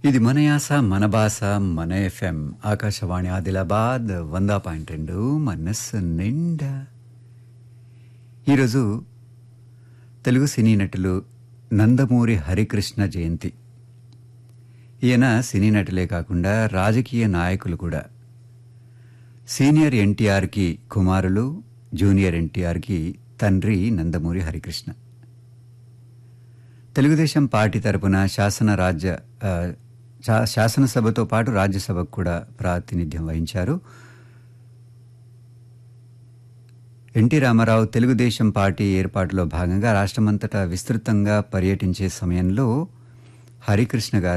ఇది మన యాస మన భాష మన ఎఫ్ఎం ఆకాశవాణి ఆదిలాబాద్ వంద పాయింట్ రెండు మనస్సు నిండా ఈరోజు తెలుగు సినీ నటులు నందమూరి హరికృష్ణ జయంతి ఈయన సినీ నటులే కాకుండా రాజకీయ నాయకులు కూడా సీనియర్ ఎన్టీఆర్కి కుమారులు జూనియర్ ఎన్టీఆర్కి తండ్రి నందమూరి హరికృష్ణ తెలుగుదేశం పార్టీ తరపున శాసన రాజ్య ఆ, శా- శాసనసభతో పాటు రాజ్యసభకు కూడా ప్రాతినిధ్యం వహించారు ఎన్టీ రామారావు తెలుగుదేశం పార్టీ ఏర్పాటులో భాగంగా రాష్ట్రమంతటా విస్తృతంగా పర్యటించే సమయంలో హరికృష్ణ గారు